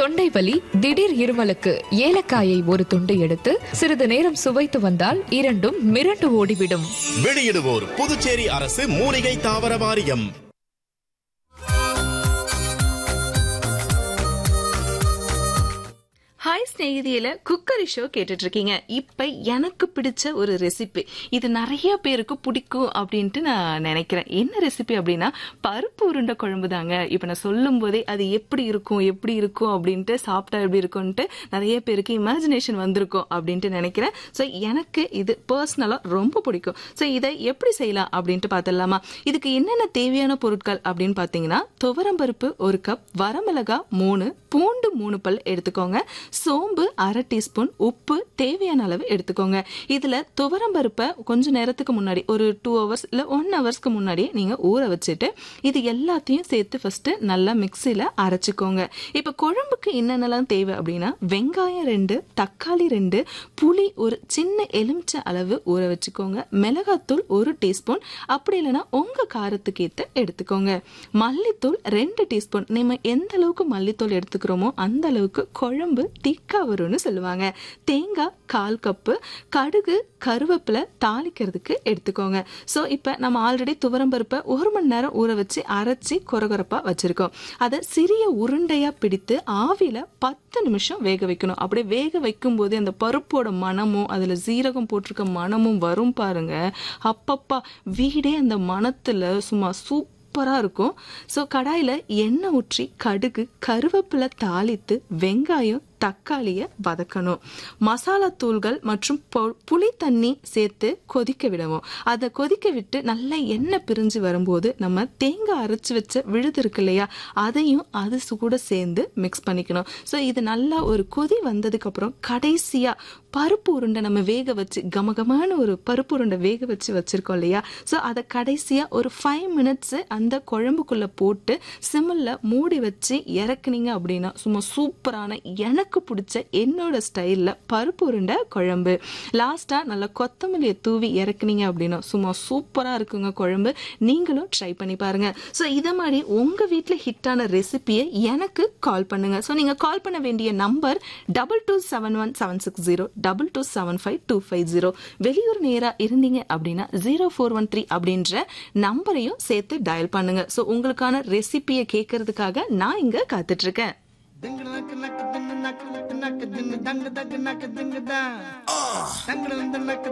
தொண்டை வலி திடீர் இருமலுக்கு ஏலக்காயை ஒரு துண்டு எடுத்து சிறிது நேரம் சுவைத்து வந்தால் இரண்டும் மிரண்டு ஓடிவிடும் வெளியிடுவோர் புதுச்சேரி அரசு மூலிகை தாவர வாரியம் ஹாய் ஸ்நேகிதியில குக்கரி ஷோ கேட்டுட்டு இருக்கீங்க இப்ப எனக்கு பிடிச்ச ஒரு ரெசிபி இது நிறைய பேருக்கு பிடிக்கும் அப்படின்ட்டு நான் நினைக்கிறேன் என்ன ரெசிபி அப்படின்னா பருப்பு உருண்டை குழம்பு தாங்க இப்ப நான் சொல்லும் போதே அது எப்படி இருக்கும் எப்படி இருக்கும் அப்படின்ட்டு சாப்பிட்டா எப்படி இருக்கும்ட்டு நிறைய பேருக்கு இமேஜினேஷன் வந்திருக்கும் அப்படின்ட்டு நினைக்கிறேன் ஸோ எனக்கு இது பர்சனலா ரொம்ப பிடிக்கும் ஸோ இதை எப்படி செய்யலாம் அப்படின்ட்டு பார்த்துடலாமா இதுக்கு என்னென்ன தேவையான பொருட்கள் அப்படின்னு பார்த்தீங்கன்னா துவரம்பருப்பு ஒரு கப் வரமிளகா மூணு பூண்டு மூணு பல் எடுத்துக்கோங்க சோம்பு அரை டீஸ்பூன் உப்பு தேவையான அளவு எடுத்துக்கோங்க இதுல துவரம் பருப்பை கொஞ்ச நேரத்துக்கு முன்னாடி ஒரு டூ ஹவர்ஸ் இல்ல ஒன் ஹவர்ஸ்க்கு முன்னாடி நீங்க ஊற வச்சுட்டு இது எல்லாத்தையும் சேர்த்து ஃபர்ஸ்ட் நல்லா மிக்சியில அரைச்சுக்கோங்க இப்ப குழம்புக்கு என்னென்னலாம் தேவை அப்படின்னா வெங்காயம் ரெண்டு தக்காளி ரெண்டு புளி ஒரு சின்ன எலுமிச்சை அளவு ஊற வச்சுக்கோங்க மிளகாத்தூள் ஒரு டீஸ்பூன் அப்படி இல்லைன்னா உங்க காரத்துக்கு ஏற்ற எடுத்துக்கோங்க மல்லித்தூள் ரெண்டு டீஸ்பூன் நம்ம எந்த அளவுக்கு மல்லித்தூள் எடுத்துக்கிறோமோ அந்த அளவுக்கு குழம்பு திக்கா வரும்னு சொல்லுவாங்க தேங்காய் கால் கப்பு கடுகு கருவேப்பிலை தாளிக்கிறதுக்கு எடுத்துக்கோங்க ஸோ இப்போ நம்ம ஆல்ரெடி துவரம்பருப்பை ஒரு மணி நேரம் ஊற வச்சு அரைச்சி கொரகொரப்பாக வச்சுருக்கோம் அதை சிறிய உருண்டையாக பிடித்து ஆவியில் பத்து நிமிஷம் வேக வைக்கணும் அப்படியே வேக வைக்கும் போது அந்த பருப்போட மணமும் அதில் சீரகம் போட்டிருக்க மணமும் வரும் பாருங்க அப்பப்பா வீடே அந்த மணத்தில் சும்மா சூப் சூப்பராக இருக்கும் ஸோ கடாயில் எண்ணெய் ஊற்றி கடுகு கருவேப்பிலை தாளித்து வெங்காயம் தக்காளியை வதக்கணும் மசாலா தூள்கள் மற்றும் பொ- புளி தண்ணி சேர்த்து கொதிக்க விடுவோம் அதை கொதிக்க விட்டு நல்லா எண்ணெய் பிரிஞ்சு வரும்போது நம்ம தேங்காய் அரைச்சி வச்ச விழுது இருக்கு இல்லையா அதையும் அது கூட சேர்ந்து மிக்ஸ் பண்ணிக்கணும் ஸோ இது நல்லா ஒரு கொதி வந்ததுக்கப்புறம் கடைசியாக பருப்பு உருண்டை நம்ம வேக வச்சு கமகமான ஒரு பருப்பு உருண்டை வேக வச்சு வச்சிருக்கோம் இல்லையா ஸோ அதை கடைசியாக ஒரு ஃபைவ் மினிட்ஸ் அந்த குழம்புக்குள்ளே போட்டு சிம்மில் மூடி வச்சு இறக்குனீங்க அப்படின்னா சும்மா சூப்பரான எனக்கு பிடிச்ச என்னோட ஸ்டைலில் பருப்பு உருண்டை குழம்பு லாஸ்ட்டாக நல்லா கொத்தமல்லியை தூவி இறக்குனீங்க அப்படின்னா சும்மா சூப்பராக இருக்குங்க குழம்பு நீங்களும் ட்ரை பண்ணி பாருங்க ஸோ இதை மாதிரி உங்கள் வீட்டில் ஹிட்டான ரெசிபியை எனக்கு கால் பண்ணுங்க ஸோ நீங்கள் கால் பண்ண வேண்டிய number double two seven one seven six zero double two seven five two five zero வெளியூர் நேராக இருந்தீங்க அப்படின்னா ஜீரோ ஃபோர் ஒன் த்ரீ அப்படின்ற நம்பரையும் சேர்த்து டயல் பண்ணுங்க ஸோ உங்களுக்கான ரெசிபியை கேட்கறதுக்காக நான் இங்கே காத்துட்டு இருக்கேன் Ding nak nak ding nak nak nak ding dang dang nak ding dang. Dang dang nak